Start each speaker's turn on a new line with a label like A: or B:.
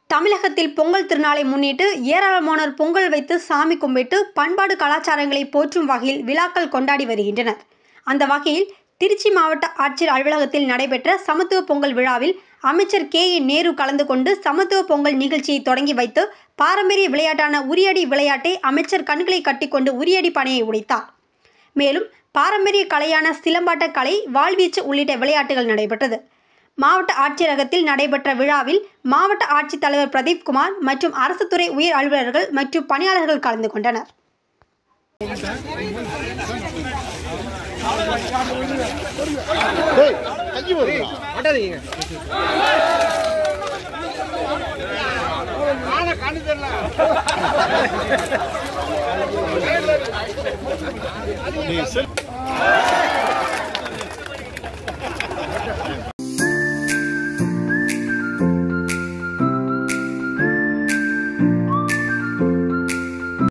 A: தமிழகத்தில் பொங்கல் திருநாளை முன்னிட்டு ஏராளமானோர் பொங்கல் வைத்து சாமி கும்பிட்டு பண்பாடு கலாச்சாரங்களை போற்றும் வகையில் விழாக்கள் கொண்டாடி வருகின்றனர் அந்த வகையில் திருச்சி மாவட்ட ஆட்சியர் அலுவலகத்தில் நடைபெற்ற சமத்துவ பொங்கல் விழாவில் அமைச்சர் கே ஏ நேரு கலந்து கொண்டு சமத்துவ பொங்கல் நிகழ்ச்சியை தொடங்கி வைத்து பாரம்பரிய விளையாட்டான உரியடி விளையாட்டை அமைச்சர் கண்களை கட்டிக்கொண்டு உரியடி பனையை உடைத்தார் மேலும் பாரம்பரிய கலையான சிலம்பாட்ட கலை வாழ்வீச்சு உள்ளிட்ட விளையாட்டுகள் நடைபெற்றது மாவட்ட ஆட்சியரகத்தில் நடைபெற்ற விழாவில் மாவட்ட ஆட்சித்தலைவர் பிரதீப் குமார் மற்றும் அரசு துறை உயர் அலுவலர்கள் மற்றும் பணியாளர்கள் கலந்து கொண்டனர்
B: நீ செல்